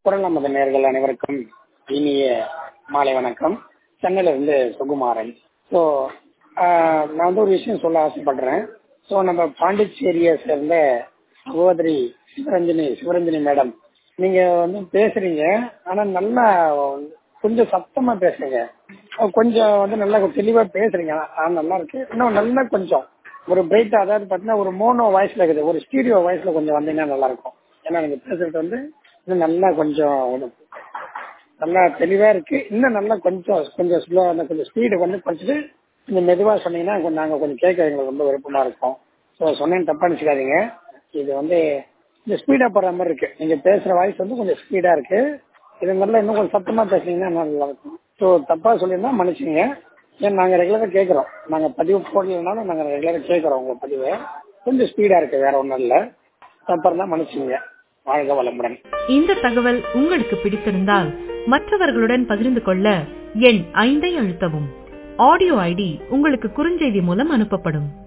குரல் நமது நேர்கள் அனைவருக்கும் இனிய மாலை வணக்கம் சென்னையில இருந்து சுகுமாரன் ஸோ நான் வந்து ஒரு விஷயம் சொல்ல ஆசைப்படுறேன் ஸோ நம்ம பாண்டிச்சேரியை சேர்ந்த சகோதரி சிவரஞ்சனி சிவரஞ்சனி மேடம் நீங்க வந்து பேசுறீங்க ஆனா நல்லா கொஞ்சம் சத்தமா பேசுறீங்க கொஞ்சம் வந்து நல்லா தெளிவா பேசுறீங்க ஆ, நல்லா இருக்கு இன்னும் நல்லா கொஞ்சம் ஒரு பிரைட்டா அதாவது பாத்தீங்கன்னா ஒரு மோனோ வாய்ஸ்ல இருக்குது ஒரு ஸ்டீரியோ வாய்ஸ்ல கொஞ்சம் வந்தீங்கன்னா நல்லா இருக்கும் ஏன்னா நீங்க பேசுறது வந்து இன்னும் நல்லா கொஞ்சம் ஒரு- நல்லா தெளிவா இருக்கு இன்னும் நல்லா கொஞ்சம் கொஞ்சம் ஸ்லோ அந்த கொஞ்சம் ஸ்பீடு வந்து குறைச்சிட்டு கொஞ்சம் மெதுவா சொன்னீங்கன்னா கொஞ்சம் நாங்க கொஞ்சம் கேட்க எங்களுக்கு ரொம்ப விருப்பமா இருக்கும் ஸோ சொன்னேன்னு தப்பா நினைச்சுக்காதீங்க இது வந்து கொஞ்சம் ஸ்பீடா போற மாதிரி இருக்கு நீங்க பேசுற வாய்ஸ் வந்து கொஞ்சம் ஸ்பீடா இருக்கு இது நல்லா இன்னும் கொஞ்சம் சத்தமா பேசுனீங்கன்னா நல்லா இருக்கும் ஸோ தப்பா சொல்லியிருந்தா மன்னிச்சுங்க ஏன்னா நாங்க ரெகுலரா கேட்கறோம் நாங்க பதிவு போடலனாலும் நாங்க ரெகுலரா கேட்கறோம் உங்க பதிவை கொஞ்சம் ஸ்பீடா இருக்கு வேற ஒண்ணும் இல்ல தப்பா இருந்தா மன்னிச்சுங்க வாழ்க வளமுடன் இந்த தகவல் உங்களுக்கு பிடித்திருந்தால் மற்றவர்களுடன் பகிர்ந்து கொள்ள எண் ஐந்தை அழுத்தவும் ஆடியோ ஐடி உங்களுக்கு குறுஞ்செய்தி மூலம் அனுப்பப்படும்